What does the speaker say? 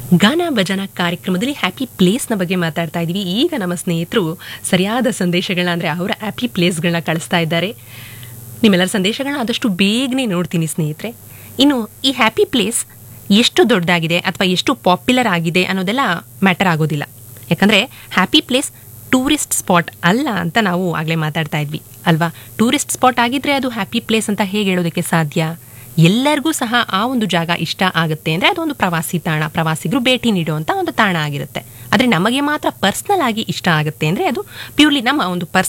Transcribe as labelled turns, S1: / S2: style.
S1: ಗಾನ ಭಜನಾ ಕಾರ್ಯಕ್ರಮದಲ್ಲಿ ಹ್ಯಾಪಿ ಪ್ಲೇಸ್ನ ಬಗ್ಗೆ ಮಾತಾಡ್ತಾ ಇದ್ದೀವಿ ಈಗ ನಮ್ಮ ಸ್ನೇಹಿತರು ಸರಿಯಾದ ಸಂದೇಶಗಳನ್ನ ಅಂದರೆ ಅವರ ಹ್ಯಾಪಿ ಪ್ಲೇಸ್ಗಳನ್ನ ಕಳಿಸ್ತಾ ಇದ್ದಾರೆ ನಿಮ್ಮೆಲ್ಲರ ಸಂದೇಶಗಳನ್ನ ಆದಷ್ಟು ಬೇಗನೆ ನೋಡ್ತೀನಿ ಸ್ನೇಹಿತರೆ ಇನ್ನು ಈ ಹ್ಯಾಪಿ ಪ್ಲೇಸ್ ಎಷ್ಟು ದೊಡ್ಡದಾಗಿದೆ ಅಥವಾ ಎಷ್ಟು ಪಾಪ್ಯುಲರ್ ಆಗಿದೆ ಅನ್ನೋದೆಲ್ಲ ಮ್ಯಾಟರ್ ಆಗೋದಿಲ್ಲ ಯಾಕಂದರೆ ಹ್ಯಾಪಿ ಪ್ಲೇಸ್ ಟೂರಿಸ್ಟ್ ಸ್ಪಾಟ್ ಅಲ್ಲ ಅಂತ ನಾವು ಆಗಲೇ ಮಾತಾಡ್ತಾ ಇದ್ವಿ ಅಲ್ವಾ ಟೂರಿಸ್ಟ್ ಸ್ಪಾಟ್ ಆಗಿದ್ರೆ ಅದು ಹ್ಯಾಪಿ ಪ್ಲೇಸ್ ಅಂತ ಹೇಗೆ ಹೇಳೋದಕ್ಕೆ ಸಾಧ್ಯ ಎಲ್ಲರಿಗೂ ಸಹ ಆ ಒಂದು ಜಾಗ ಇಷ್ಟ ಆಗುತ್ತೆ ಅಂದರೆ ಅದೊಂದು ಪ್ರವಾಸಿ ತಾಣ ಪ್ರವಾಸಿಗರು ಭೇಟಿ ನೀಡುವಂಥ ಒಂದು ತಾಣ ಆಗಿರುತ್ತೆ ಆದರೆ ನಮಗೆ ಮಾತ್ರ ಪರ್ಸ್ನಲ್ ಆಗಿ ಇಷ್ಟ ಆಗುತ್ತೆ ಅಂದರೆ ಅದು ಪ್ಯೂರ್ಲಿ ನಮ್ಮ ಒಂದು ಪರ್ಸ್